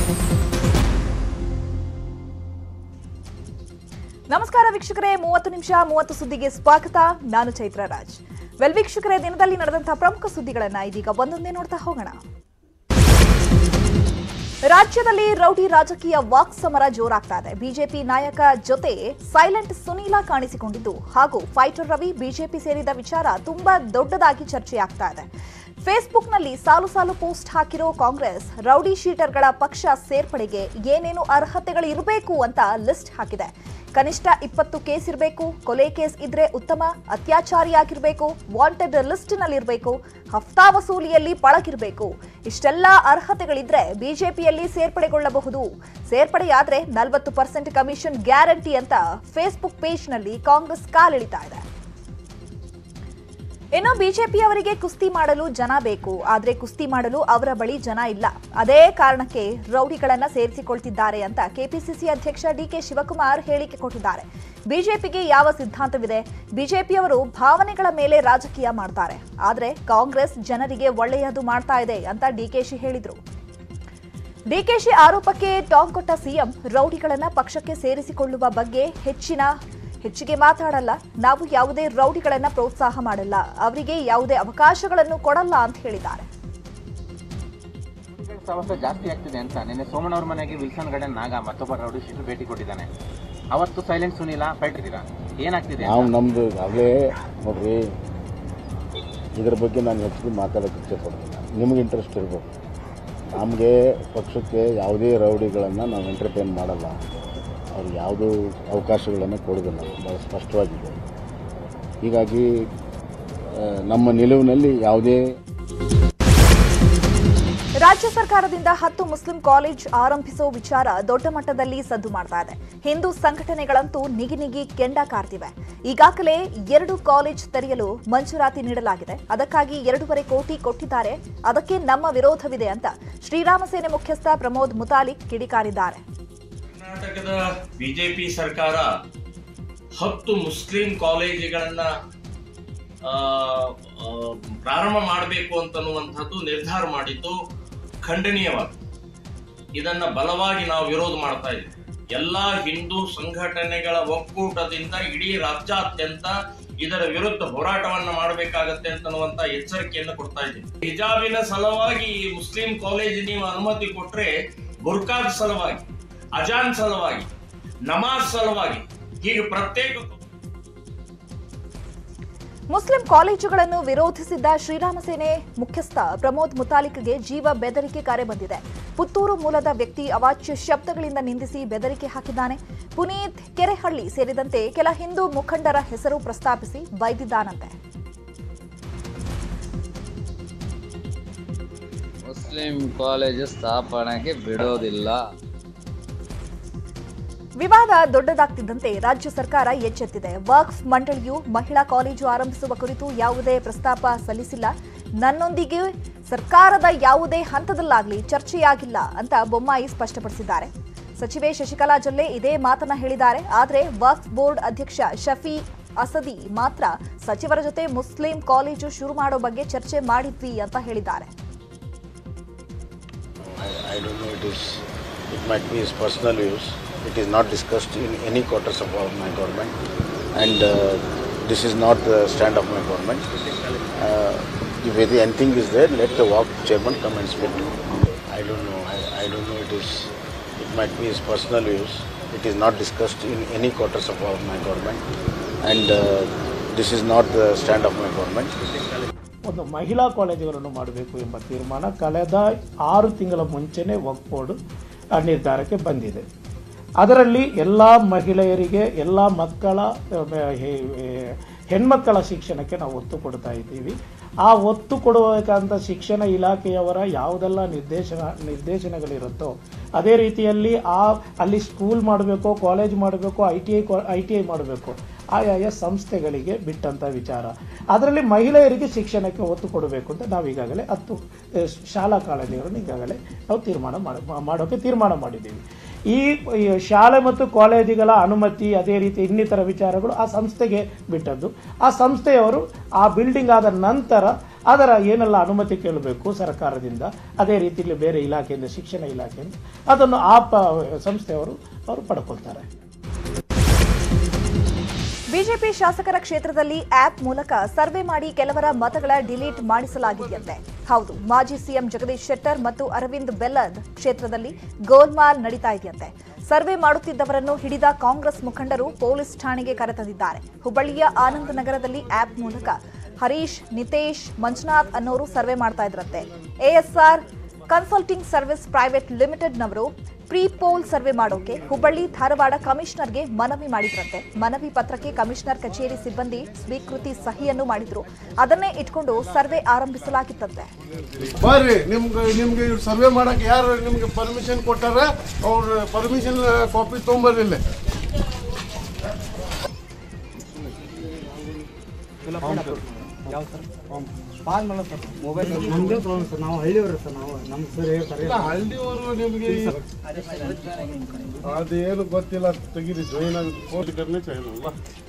ನಮಸ್ಕಾರ ವೀಕ್ಷಕರೇ ಮೂವತ್ತು ನಿಮಿಷ ಮೂವತ್ತು ಸುದ್ದಿಗೆ ಸ್ವಾಗತ ನಾನು ಚೈತ್ರ ರಾಜ್ ವೆಲ್ ವೀಕ್ಷಕರೇ ದಿನದಲ್ಲಿ ನಡೆದಂತಹ ಪ್ರಮುಖ ಸುದ್ದಿಗಳನ್ನ ಇದೀಗ ಒಂದೊಂದೇ ನೋಡ್ತಾ ಹೋಗೋಣ ರಾಜ್ಯದಲ್ಲಿ ರೌಡಿ ರಾಜಕೀಯ ವಾಕ್ ಸಮರ ಜೋರಾಗ್ತಾ ಇದೆ ಬಿಜೆಪಿ ನಾಯಕ ಜೊತೆ ಸೈಲೆಂಟ್ ಸುನೀಲ ಕಾಣಿಸಿಕೊಂಡಿದ್ದು ಹಾಗೂ ಫೈಟರ್ ರವಿ ಬಿಜೆಪಿ ಸೇರಿದ ವಿಚಾರ ತುಂಬಾ ದೊಡ್ಡದಾಗಿ ಚರ್ಚೆಯಾಗ್ತಾ ಇದೆ ಫೇಸ್ಬುಕ್ನಲ್ಲಿ ಸಾಲು ಸಾಲು ಪೋಸ್ಟ್ ಹಾಕಿರೋ ಕಾಂಗ್ರೆಸ್ ರೌಡಿ ಶೀಟರ್ಗಳ ಪಕ್ಷ ಸೇರ್ಪಡೆಗೆ ಏನೇನು ಅರ್ಹತೆಗಳು ಇರಬೇಕು ಅಂತ ಲಿಸ್ಟ್ ಹಾಕಿದೆ ಕನಿಷ್ಠ ಇಪ್ಪತ್ತು ಕೇಸ್ ಇರಬೇಕು ಕೊಲೆ ಕೇಸ್ ಇದ್ರೆ ಉತ್ತಮ ಅತ್ಯಾಚಾರಿಯಾಗಿರ್ಬೇಕು ವಾಂಟೆಡ್ ಲಿಸ್ಟ್ನಲ್ಲಿರಬೇಕು ಹಫ್ತಾ ವಸೂಲಿಯಲ್ಲಿ ಪಳಗಿರಬೇಕು ಇಷ್ಟೆಲ್ಲ ಅರ್ಹತೆಗಳಿದ್ರೆ ಬಿಜೆಪಿಯಲ್ಲಿ ಸೇರ್ಪಡೆಗೊಳ್ಳಬಹುದು ಸೇರ್ಪಡೆಯಾದ್ರೆ ನಲವತ್ತು ಪರ್ಸೆಂಟ್ ಕಮಿಷನ್ ಗ್ಯಾರಂಟಿ ಅಂತ ಫೇಸ್ಬುಕ್ ಪೇಜ್ನಲ್ಲಿ ಕಾಂಗ್ರೆಸ್ ಕಾಲಿಳಿತಾ ಇದೆ ಇನ್ನು ಬಿಜೆಪಿಯವರಿಗೆ ಕುಸ್ತಿ ಮಾಡಲು ಜನ ಬೇಕು ಆದ್ರೆ ಕುಸ್ತಿ ಮಾಡಲು ಅವರ ಬಳಿ ಜನ ಇಲ್ಲ ಅದೇ ಕಾರಣಕ್ಕೆ ರೌಡಿಗಳನ್ನ ಸೇರಿಸಿಕೊಳ್ತಿದ್ದಾರೆ ಅಂತ ಕೆಪಿಸಿಸಿ ಅಧ್ಯಕ್ಷ ಡಿಕೆ ಶಿವಕುಮಾರ್ ಹೇಳಿಕೆ ಕೊಟ್ಟಿದ್ದಾರೆ ಬಿಜೆಪಿಗೆ ಯಾವ ಸಿದ್ಧಾಂತವಿದೆ ಬಿಜೆಪಿಯವರು ಭಾವನೆಗಳ ಮೇಲೆ ರಾಜಕೀಯ ಮಾಡ್ತಾರೆ ಆದ್ರೆ ಕಾಂಗ್ರೆಸ್ ಜನರಿಗೆ ಒಳ್ಳೆಯದು ಮಾಡ್ತಾ ಇದೆ ಅಂತ ಡಿಕೆಶಿ ಹೇಳಿದ್ರು ಡಿಕೆಶಿ ಆರೋಪಕ್ಕೆ ಟಾಂಗ್ ಕೊಟ್ಟ ಸಿಎಂ ರೌಡಿಗಳನ್ನ ಪಕ್ಷಕ್ಕೆ ಸೇರಿಸಿಕೊಳ್ಳುವ ಬಗ್ಗೆ ಹೆಚ್ಚಿನ ಹೆಚ್ಚಿಗೆ ಮಾತಾಡಲ್ಲ ನಾವು ಯಾವುದೇ ರೌಡಿಗಳನ್ನ ಪ್ರೋತ್ಸಾಹ ಮಾಡಲ್ಲ ಅವರಿಗೆ ಯಾವುದೇ ಅವಕಾಶಗಳನ್ನು ಕೊಡಲ್ಲ ಅಂತ ಹೇಳಿದ್ದಾರೆ ಸಮಸ್ಯೆ ಜಾಸ್ತಿ ಆಗ್ತಿದೆ ಅಂತ ನಿನ್ನೆ ಸೋಮಣ್ಣ ಅವ್ರ ಮನೆಗೆ ವಿಲ್ಸನ್ ಗಾರ್ಡನ್ ನಾಗ ಮತ್ತೊಬ್ಬ ರೌಡಿ ಶೀಟರ್ ಭೇಟಿ ಕೊಟ್ಟಿದ್ದಾನೆ ಅವತ್ತು ಸೈಲೆಂಟ್ ಸುನೀಲ ಫೈಟ್ ಇದ್ದೀರಾ ಏನಾಗ್ತಿದೆ ನಾವು ನಮ್ಮದು ಆಗಲೇ ನೋಡ್ರಿ ಇದ್ರ ಬಗ್ಗೆ ನಾನು ಹೆಚ್ಚಿಗೆ ಮಾತಾಡೋಕ್ಕೆ ಇಚ್ಛೆ ಪಡ್ತೀನಿ ನಿಮ್ಗೆ ಇಂಟ್ರೆಸ್ಟ್ ಇರ್ಬೇಕು ನಮಗೆ ಪಕ್ಷಕ್ಕೆ ಯಾವುದೇ ರೌಡಿಗಳನ್ನು ನಾವು ಎಂಟರ್ಟೈನ್ ಮಾಡಲ್ಲ ಅವ್ರು ಯಾವುದೂ ಅವಕಾಶಗಳನ್ನು ಕೊಡೋದಿಲ್ಲ ಭಾಳ ಸ್ಪಷ್ಟವಾಗಿದೆ ಹೀಗಾಗಿ ಆ, ನಮ್ಮ ನಿಲುವಿನಲ್ಲಿ ಯಾವುದೇ ರಾಜ್ಯ ಸರ್ಕಾರದಿಂದ ಹತ್ತು ಮುಸ್ಲಿಂ ಕಾಲೇಜ್ ಆರಂಭಿಸೋ ವಿಚಾರ ದೊಡ್ಡ ಮಟ್ಟದಲ್ಲಿ ಸದ್ದು ಮಾಡ್ತಾ ಇದೆ ಹಿಂದೂ ಸಂಘಟನೆಗಳಂತೂ ನಿಗಿ ನಿಗಿ ಕೆಂಡ ಕಾರ್ತಿವೆ ಈಗಾಗಲೇ ಎರಡು ಕಾಲೇಜ್ ತೆರೆಯಲು ಮಂಜೂರಾತಿ ನೀಡಲಾಗಿದೆ ಅದಕ್ಕಾಗಿ ಎರಡೂವರೆ ಕೋಟಿ ಕೊಟ್ಟಿದ್ದಾರೆ ಅದಕ್ಕೆ ನಮ್ಮ ವಿರೋಧವಿದೆ ಅಂತ ಶ್ರೀರಾಮ ಸೇನೆ ಮುಖ್ಯಸ್ಥ ಪ್ರಮೋದ್ ಮುತಾಲಿಕ್ ಕಿಡಿಕಾರಿದ್ದಾರೆ ಕರ್ನಾಟಕದ ಬಿಜೆಪಿ ಸರ್ಕಾರ ಹತ್ತು ಮುಸ್ಲಿಂ ಕಾಲೇಜುಗಳನ್ನ ಆ, ಆ, ಪ್ರಾರಂಭ ಮಾಡಬೇಕು ಅಂತನ್ನುವಂಥದ್ದು ನಿರ್ಧಾರ ಮಾಡಿದ್ದು ಖಂಡನೀಯವಾದ ಇದನ್ನ ಬಲವಾಗಿ ನಾವು ವಿರೋಧ ಮಾಡ್ತಾ ಇದ್ದೀವಿ ಎಲ್ಲಾ ಹಿಂದೂ ಸಂಘಟನೆಗಳ ಒಕ್ಕೂಟದಿಂದ ಇಡೀ ರಾಜ್ಯಾದ್ಯಂತ ಇದರ ವಿರುದ್ಧ ಹೋರಾಟವನ್ನ ಮಾಡಬೇಕಾಗತ್ತೆ ಅಂತನ್ನುವಂತ ಎಚ್ಚರಿಕೆಯನ್ನು ಕೊಡ್ತಾ ಇದ್ದೀವಿ ಹಿಜಾಬಿನ ಸಲುವಾಗಿ ಈ ಮುಸ್ಲಿಂ ಕಾಲೇಜ್ ನೀವು ಅನುಮತಿ ಕೊಟ್ರೆ ಬುರ್ಕಾದ ಸಲುವಾಗಿ ಅಜಾನ್ ಸಲುವಾಗಿ ನಮಾಜ್ ಸಲುವಾಗಿ ಹೀಗೆ ಪ್ರತ್ಯೇಕ ಮುಸ್ಲಿಂ ಕಾಲೇಜುಗಳನ್ನು ವಿರೋಧಿಸಿದ್ದ ಶ್ರೀರಾಮ ಸೇನೆ ಮುಖ್ಯಸ್ಥ ಪ್ರಮೋದ್ ಮುತಾಲಿಕ್ಗೆ ಜೀವ ಬೆದರಿಕೆ ಕರೆ ಬಂದಿದೆ ಪುತ್ತೂರು ಮೂಲದ ವ್ಯಕ್ತಿ ಅವಾಚ್ಯ ಶಬ್ದಗಳಿಂದ ನಿಂದಿಸಿ ಬೆದರಿಕೆ ಹಾಕಿದ್ದಾನೆ ಪುನೀತ್ ಕೆರೆಹಳ್ಳಿ ಸೇರಿದಂತೆ ಕೆಲ ಹಿಂದೂ ಮುಖಂಡರ ಹೆಸರು ಪ್ರಸ್ತಾಪಿಸಿ ಬೈದಿದ್ದಾನಂತೆ ಮುಸ್ಲಿಂ ಕಾಲೇಜು ಸ್ಥಾಪನೆಗೆ ಬಿಡೋದಿಲ್ಲ ವಿವಾದ ದೊಡ್ಡದಾಗ್ತಿದ್ದಂತೆ ರಾಜ್ಯ ಸರ್ಕಾರ ಎಚ್ಚೆತ್ತಿದೆ ವಕ್ಫ್ ಮಂಡಳಿಯು ಮಹಿಳಾ ಕಾಲೇಜು ಆರಂಭಿಸುವ ಕುರಿತು ಯಾವುದೇ ಪ್ರಸ್ತಾಪ ಸಲ್ಲಿಸಿಲ್ಲ ನನ್ನೊಂದಿಗೆ ಸರ್ಕಾರದ ಯಾವುದೇ ಹಂತದಲ್ಲಾಗಲಿ ಚರ್ಚೆಯಾಗಿಲ್ಲ ಅಂತ ಬೊಮ್ಮಾಯಿ ಸ್ಪಷ್ಟಪಡಿಸಿದ್ದಾರೆ ಸಚಿವೆ ಶಶಿಕಲಾ ಜೊಲ್ಲೆ ಇದೇ ಮಾತನ್ನ ಹೇಳಿದ್ದಾರೆ ಆದರೆ ವಕ್ಫ್ ಬೋರ್ಡ್ ಅಧ್ಯಕ್ಷ ಶಫಿ ಅಸದಿ ಮಾತ್ರ ಸಚಿವರ ಜೊತೆ ಮುಸ್ಲಿಂ ಕಾಲೇಜು ಶುರು ಮಾಡೋ ಬಗ್ಗೆ ಚರ್ಚೆ ಮಾಡಿದ್ವಿ ಅಂತ ಹೇಳಿದ್ದಾರೆ I, I don't know, it is, it might be his personal views. It is not discussed in any quarters of our, my government and uh, this is not the stand of my government. Uh, if any- anything is there, let the walk chairman come and speak. I don't know, I, I don't know, it is, it might be his personal views. It is not discussed in any quarters of our, my government and uh, this is not the stand of my government. ಒಂದು ಮಹಿಳಾ ಕಾಲೇಜುಗಳನ್ನು ಮಾಡಬೇಕು ಎಂಬ ತೀರ್ಮಾನ ಕಳೆದ ಆರು ತಿಂಗಳ ಮುಂಚೆನೇ ವಕ್ಫ್ ಬೋರ್ಡ್ ಆ ನಿರ್ಧಾರಕ್ಕೆ ಬಂದಿದೆ ಅದರಲ್ಲಿ ಎಲ್ಲ ಮಹಿಳೆಯರಿಗೆ ಎಲ್ಲ ಮಕ್ಕಳ ಆ, ಹೆ- ಹೆ- ಹೆಣ್ಮಕ್ಕಳ ಶಿಕ್ಷಣಕ್ಕೆ ನಾವು ಒತ್ತು ಕೊಡ್ತಾ ಇದ್ದೀವಿ ಆ ಒತ್ತು ಕೊಡಬೇಕಂತ ಶಿಕ್ಷಣ ಇಲಾಖೆಯವರ ಯಾವುದೆಲ್ಲ ನಿರ್ದೇಶನ ನಿರ್ದೇಶನಗಳಿರುತ್ತೋ ಅದೇ ರೀತಿಯಲ್ಲಿ ಆ ಅಲ್ಲಿ ಸ್ಕೂಲ್ ಮಾಡಬೇಕು ಕಾಲೇಜ್ ಮಾಡಬೇಕು I T I I T I ಮಾಡಬೇಕು ಆಯಾಯ ಸಂಸ್ಥೆಗಳಿಗೆ ಬಿಟ್ಟಂಥ ವಿಚಾರ ಅದರಲ್ಲಿ ಮಹಿಳೆಯರಿಗೆ ಶಿಕ್ಷಣಕ್ಕೆ ಒತ್ತು ಕೊಡಬೇಕು ಅಂತ ನಾವು ಈಗಾಗಲೇ ಹತ್ತು ಆ, ಶಾಲಾ ಕಾಲೇಜುಗಳನ್ನು ಈಗಾಗಲೇ ನಾವು ತೀರ್ಮಾನ ಮಾಡ ಮಾಡೋಕ್ಕೆ ತೀರ್ಮಾನ ಮಾಡಿದ್ದೀವಿ ಈ ಈ ಶಾಲೆ ಮತ್ತು ಕಾಲೇಜುಗಳ ಅನುಮತಿ ಅದೇ ರೀತಿ ಇನ್ನಿತರ ವಿಚಾರಗಳು ಆ ಸಂಸ್ಥೆಗೆ ಬಿಟ್ಟದ್ದು ಆ ಸಂಸ್ಥೆಯವರು ಆ ಬಿಲ್ಡಿಂಗ್ ಆದ ನಂತರ ಅದರ ಏನೆಲ್ಲ ಅನುಮತಿ ಕೇಳಬೇಕು ಸರ್ಕಾರದಿಂದ ಅದೇ ರೀತಿಯಲ್ಲಿ ಬೇರೆ ಇಲಾಖೆಯಿಂದ ಶಿಕ್ಷಣ ಇಲಾಖೆಯಿಂದ ಅದನ್ನು ಆ ಪ ಸಂಸ್ಥೆಯವರು ಅವರು ಪಡ್ಕೊಳ್ತಾರೆ ಬಿಜೆಪಿ ಶಾಸಕರ ಕ್ಷೇತ್ರದಲ್ಲಿ ಆಪ್ ಮೂಲಕ ಸರ್ವೆ ಮಾಡಿ ಕೆಲವರ ಮತಗಳ ಡಿಲೀಟ್ ಮಾಡಿಸಲಾಗಿದೆಯಂತೆ ಹೌದು ಮಾಜಿ ಸಿಎಂ ಜಗದೀಶ್ ಶೆಟ್ಟರ್ ಮತ್ತು ಅರವಿಂದ್ ಬೆಲ್ಲದ್ ಕ್ಷೇತ್ರದಲ್ಲಿ ಗೋಲ್ಮಾಲ್ ನಡೀತಾ ಇದೆಯಂತೆ ಸರ್ವೆ ಮಾಡುತ್ತಿದ್ದವರನ್ನು ಹಿಡಿದ ಕಾಂಗ್ರೆಸ್ ಮುಖಂಡರು ಪೊಲೀಸ್ ಠಾಣೆಗೆ ಕರೆತಂದಿದ್ದಾರೆ ಹುಬ್ಬಳ್ಳಿಯ ಆನಂದ್ ನಗರದಲ್ಲಿ ಆಪ್ ಮೂಲಕ ಹರೀಶ್ ನಿತೇಶ್ ಮಂಜುನಾಥ್ ಅನ್ನೋರು ಸರ್ವೆ ಮಾಡ್ತಾ ಇದ್ರಂತೆ ಎಎಸ್ಆರ್ ಕನ್ಸಲ್ಟಿಂಗ್ ಸರ್ವಿಸ್ ಪ್ರೈವೇಟ್ ಲಿಮಿಟೆಡ್ನವರು ಪ್ರೀ ಪೋಲ್ ಸರ್ವೆ ಮಾಡೋಕೆ ಹುಬ್ಬಳ್ಳಿ ಧಾರವಾಡ ಕಮಿಷನರ್ಗೆ ಮನವಿ ಮಾಡಿದ್ರಂತೆ ಮನವಿ ಪತ್ರಕ್ಕೆ ಕಮಿಷನರ್ ಕಚೇರಿ ಸಿಬ್ಬಂದಿ ಸ್ವೀಕೃತಿ ಸಹಿಯನ್ನು ಮಾಡಿದ್ರು ಅದನ್ನೇ ಇಟ್ಕೊಂಡು ಸರ್ವೆ ಆರಂಭಿಸಲಾಗಿತ್ತಂತೆ ಬರ್ರಿ ನಿಮ್ಗೆ ನಿಮ್ಗೆ ಇವ್ರು ಸರ್ವೆ ಮಾಡಕ್ಕೆ ಯಾರು ನಿಮ್ಗೆ ಪರ್ಮಿಷನ್ ಕೊಟ್ಟಾರ ಅವ್ರ ಪರ್ಮಿಷನ್ ಕಾಪಿ ತೊಗೊಂಬರ್ರಿ ಇಲ್ಲೇ ಇಲ್ಲ, ಹಳ್ಳಿಯವರು ನಿಮ್ಗೆ ಅದೇನು ಗೊತ್ತಿಲ್ಲ ತೆಗೀರಿ ಜಾಯಿನ್ ಆಗಿ ಕೋರ್ಟ್ ಕರ್ನೆ ಚಾಹಿಲ್ಲ